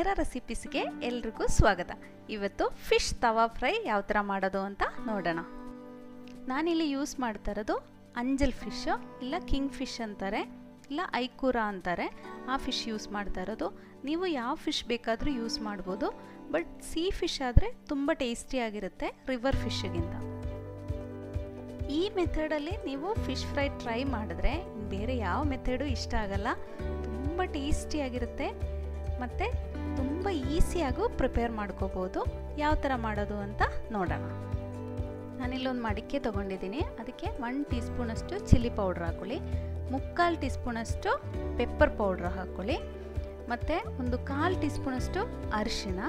ನೇತ್ರ ರೆಸಿಪೀಸ್ಗೆ ಎಲ್ರಿಗೂ ಸ್ವಾಗತ ಇವತ್ತು ಫಿಶ್ ತವಾ ಫ್ರೈ ಯಾವ ಥರ ಮಾಡೋದು ಅಂತ ನೋಡೋಣ ನಾನಿಲ್ಲಿ ಯೂಸ್ ಮಾಡ್ತಾ ಇರೋದು ಅಂಜಲ್ ಫಿಶ್ ಇಲ್ಲ ಕಿಂಗ್ ಫಿಶ್ ಅಂತಾರೆ ಇಲ್ಲ ಐಕೂರ ಅಂತಾರೆ ಆ ಫಿಶ್ ಯೂಸ್ ಮಾಡ್ತಾ ಇರೋದು ನೀವು ಯಾವ ಫಿಶ್ ಬೇಕಾದರೂ ಯೂಸ್ ಮಾಡ್ಬೋದು ಬಟ್ ಸೀ ಫಿಶ್ ಆದರೆ ತುಂಬ ಟೇಸ್ಟಿಯಾಗಿರುತ್ತೆ ರಿವರ್ ಫಿಶ್ಗಿಂತ ಈ ಮೆಥಡಲ್ಲಿ ನೀವು ಫಿಶ್ ಫ್ರೈ ಟ್ರೈ ಮಾಡಿದ್ರೆ ಬೇರೆ ಯಾವ ಮೆಥಡು ಇಷ್ಟ ಆಗಲ್ಲ ತುಂಬ ಟೇಸ್ಟಿಯಾಗಿರುತ್ತೆ ಮತ್ತು ತುಂಬ ಈಸಿಯಾಗೂ ಪ್ರಿಪೇರ್ ಮಾಡ್ಕೋಬೋದು ಯಾವ ಥರ ಮಾಡೋದು ಅಂತ ನೋಡೋಣ ನಾನಿಲ್ಲೊಂದು ಮಡಿಕೆ ತೊಗೊಂಡಿದ್ದೀನಿ ಅದಕ್ಕೆ ಒನ್ ಟೀ ಸ್ಪೂನಷ್ಟು ಚಿಲ್ಲಿ ಪೌಡ್ರ್ ಹಾಕ್ಕೊಳ್ಳಿ ಮುಕ್ಕಾಲು ಟೀ ಸ್ಪೂನಷ್ಟು ಪೆಪ್ಪರ್ ಪೌಡ್ರ್ ಹಾಕ್ಕೊಳ್ಳಿ ಮತ್ತು ಒಂದು ಕಾಲು ಟೀ ಸ್ಪೂನಷ್ಟು ಅರಿಶಿಣ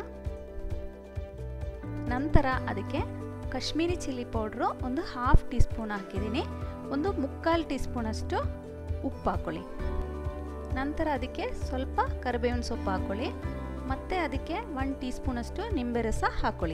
ನಂತರ ಅದಕ್ಕೆ ಕಾಶ್ಮೀರಿ ಚಿಲ್ಲಿ ಪೌಡ್ರು ಒಂದು ಹಾಫ್ ಟೀ ಸ್ಪೂನ್ ಹಾಕಿದ್ದೀನಿ ಒಂದು ಮುಕ್ಕಾಲು ಟೀ ಸ್ಪೂನಷ್ಟು ಉಪ್ಪು ಹಾಕ್ಕೊಳ್ಳಿ ನಂತರ ಅದಕ್ಕೆ ಸ್ವಲ್ಪ ಕರಿಬೇವಿನ ಸೊಪ್ಪು ಹಾಕ್ಕೊಳ್ಳಿ ಮತ್ತು ಅದಕ್ಕೆ ಒನ್ ಟೀ ಸ್ಪೂನಷ್ಟು ನಿಂಬೆ ರಸ ಹಾಕ್ಕೊಳ್ಳಿ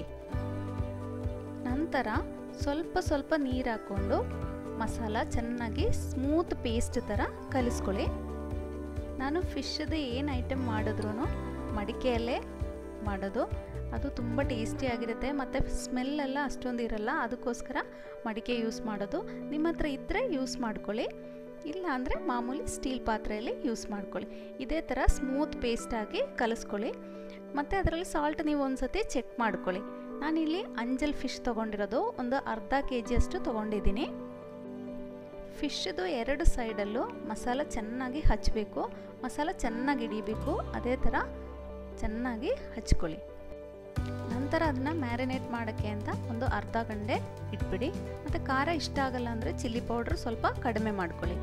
ನಂತರ ಸ್ವಲ್ಪ ಸ್ವಲ್ಪ ನೀರು ಹಾಕ್ಕೊಂಡು ಮಸಾಲ ಚೆನ್ನಾಗಿ ಸ್ಮೂತ್ ಪೇಸ್ಟ್ ಥರ ಕಲಿಸ್ಕೊಳ್ಳಿ ನಾನು ಫಿಶ್ದು ಏನು ಐಟಮ್ ಮಾಡಿದ್ರೂ ಮಡಿಕೆಯಲ್ಲೇ ಮಾಡೋದು ಅದು ತುಂಬ ಟೇಸ್ಟಿಯಾಗಿರುತ್ತೆ ಮತ್ತು ಸ್ಮೆಲ್ಲೆಲ್ಲ ಅಷ್ಟೊಂದು ಇರಲ್ಲ ಅದಕ್ಕೋಸ್ಕರ ಮಡಿಕೆ ಯೂಸ್ ಮಾಡೋದು ನಿಮ್ಮ ಹತ್ರ ಇದ್ದರೆ ಯೂಸ್ ಮಾಡ್ಕೊಳ್ಳಿ ಇಲ್ಲ ಅಂದರೆ ಮಾಮೂಲಿ ಸ್ಟೀಲ್ ಪಾತ್ರೆಯಲ್ಲಿ ಯೂಸ್ ಮಾಡ್ಕೊಳ್ಳಿ ಇದೇ ಥರ ಸ್ಮೂತ್ ಪೇಸ್ಟಾಗಿ ಕಲಿಸ್ಕೊಳ್ಳಿ ಮತ್ತು ಅದರಲ್ಲಿ ಸಾಲ್ಟ್ ನೀವು ಒಂದು ಸತಿ ಚೆಕ್ ಮಾಡ್ಕೊಳ್ಳಿ ನಾನಿಲ್ಲಿ ಅಂಜಲ್ ಫಿಶ್ ತೊಗೊಂಡಿರೋದು ಒಂದು ಅರ್ಧ ಕೆ ಜಿಯಷ್ಟು ತೊಗೊಂಡಿದ್ದೀನಿ ಫಿಶ್ದು ಎರಡು ಸೈಡಲ್ಲೂ ಮಸಾಲ ಚೆನ್ನಾಗಿ ಹಚ್ಚಬೇಕು ಮಸಾಲ ಚೆನ್ನಾಗಿ ಹಿಡಿಬೇಕು ಅದೇ ಥರ ಚೆನ್ನಾಗಿ ಹಚ್ಕೊಳ್ಳಿ ನಂತರ ಅದನ್ನ ಮ್ಯಾರಿನೇಟ್ ಮಾಡೋಕ್ಕೆ ಅಂತ ಒಂದು ಅರ್ಧ ಗಂಟೆ ಇಟ್ಬಿಡಿ ಮತ್ತು ಖಾರ ಇಷ್ಟ ಆಗಲ್ಲ ಅಂದರೆ ಚಿಲ್ಲಿ ಪೌಡ್ರ್ ಸ್ವಲ್ಪ ಕಡಿಮೆ ಮಾಡ್ಕೊಳ್ಳಿ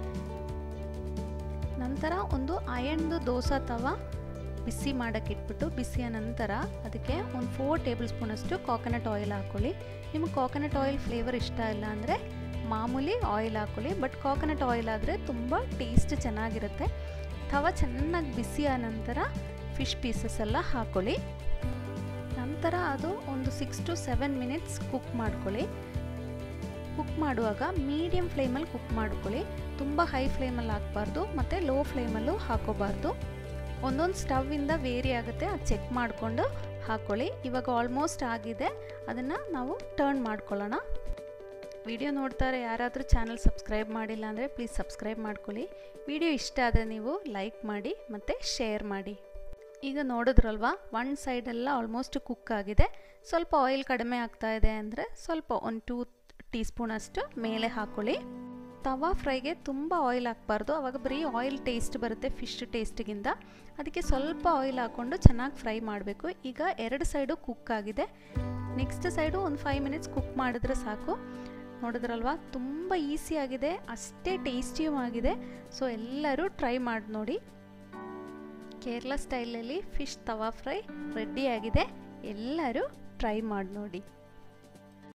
ನಂತರ ಒಂದು ಅಯಣ್ದು ದೋಸೆ ತವ ಬಿಸಿ ಮಾಡೋಕ್ಕೆ ಇಟ್ಬಿಟ್ಟು ಬಿಸಿಯ ನಂತರ ಅದಕ್ಕೆ ಒಂದು ಫೋರ್ ಟೇಬಲ್ ಸ್ಪೂನಷ್ಟು ಕಾಕೋನಟ್ ಆಯಿಲ್ ಹಾಕ್ಕೊಳ್ಳಿ ನಿಮಗೆ ಕಾಕೋನಟ್ ಆಯಿಲ್ ಫ್ಲೇವರ್ ಇಷ್ಟ ಇಲ್ಲ ಅಂದರೆ ಮಾಮೂಲಿ ಆಯಿಲ್ ಹಾಕ್ಕೊಳ್ಳಿ ಬಟ್ ಕಾಕೋನಟ್ ಆಯಿಲ್ ಆದರೆ ತುಂಬ ಟೇಸ್ಟ್ ಚೆನ್ನಾಗಿರುತ್ತೆ ತವ ಚೆನ್ನಾಗಿ ಬಿಸಿಯ ನಂತರ ಫಿಶ್ ಪೀಸಸ್ ಎಲ್ಲ ಹಾಕ್ಕೊಳ್ಳಿ ನಂತರ ಅದು ಒಂದು six to seven minutes cook ಮಾಡ್ಕೊಳ್ಳಿ ಕುಕ್ ಮಾಡುವಾಗ ಮೀಡಿಯಮ್ ಫ್ಲೇಮಲ್ಲಿ ಕುಕ್ ಮಾಡ್ಕೊಳ್ಳಿ ತುಂಬ ಹೈ ಫ್ಲೇಮಲ್ಲಿ ಹಾಕಬಾರ್ದು ಮತ್ತು ಲೋ ಫ್ಲೇಮಲ್ಲೂ ಹಾಕೋಬಾರ್ದು ಒಂದೊಂದು ಸ್ಟವ್ವಿಂದ ವೇರಿ ಆಗುತ್ತೆ ಅದು ಚೆಕ್ ಮಾಡಿಕೊಂಡು ಹಾಕ್ಕೊಳ್ಳಿ ಇವಾಗ ಆಲ್ಮೋಸ್ಟ್ ಆಗಿದೆ ಅದನ್ನು ನಾವು ಟರ್ನ್ ಮಾಡ್ಕೊಳ್ಳೋಣ ವಿಡಿಯೋ ನೋಡ್ತಾರೆ ಯಾರಾದರೂ ಚಾನಲ್ ಸಬ್ಸ್ಕ್ರೈಬ್ ಮಾಡಿಲ್ಲ ಅಂದರೆ ಪ್ಲೀಸ್ ಸಬ್ಸ್ಕ್ರೈಬ್ ಮಾಡ್ಕೊಳ್ಳಿ ವಿಡಿಯೋ ಇಷ್ಟ ಆದರೆ ನೀವು ಲೈಕ್ ಮಾಡಿ ಮತ್ತು ಶೇರ್ ಮಾಡಿ ಈಗ ನೋಡಿದ್ರಲ್ವಾ ಒನ್ ಸೈಡೆಲ್ಲ ಆಲ್ಮೋಸ್ಟ್ ಕುಕ್ ಆಗಿದೆ ಸ್ವಲ್ಪ ಆಯಿಲ್ ಕಡಿಮೆ ಆಗ್ತಾ ಇದೆ ಅಂದರೆ ಸ್ವಲ್ಪ ಒಂದು ಟೂ ಟೀ ಸ್ಪೂನಷ್ಟು ಮೇಲೆ ಹಾಕ್ಕೊಳ್ಳಿ ತವಾ ಫ್ರೈಗೆ ತುಂಬ ಆಯಿಲ್ ಹಾಕ್ಬಾರ್ದು ಅವಾಗ ಬರೀ ಆಯಿಲ್ ಟೇಸ್ಟ್ ಬರುತ್ತೆ ಫಿಶ್ ಟೇಸ್ಟಿಗಿಂತ ಅದಕ್ಕೆ ಸ್ವಲ್ಪ ಆಯಿಲ್ ಹಾಕ್ಕೊಂಡು ಚೆನ್ನಾಗಿ ಫ್ರೈ ಮಾಡಬೇಕು ಈಗ ಎರಡು ಸೈಡು ಕುಕ್ ಆಗಿದೆ ನೆಕ್ಸ್ಟ್ ಸೈಡು ಒಂದು ಫೈವ್ ಮಿನಿಟ್ಸ್ ಕುಕ್ ಮಾಡಿದ್ರೆ ಸಾಕು ನೋಡಿದ್ರಲ್ವಾ ತುಂಬ ಈಸಿಯಾಗಿದೆ ಅಷ್ಟೇ ಟೇಸ್ಟಿಯೂ ಆಗಿದೆ ಸೊ ಎಲ್ಲರೂ ಟ್ರೈ ಮಾಡಿ ನೋಡಿ ಕೇರಳ ಸ್ಟೈಲಲ್ಲಿ ಫಿಶ್ ತವಾ ಫ್ರೈ ರೆಡಿಯಾಗಿದೆ ಎಲ್ಲರೂ ಟ್ರೈ ಮಾಡಿ ನೋಡಿ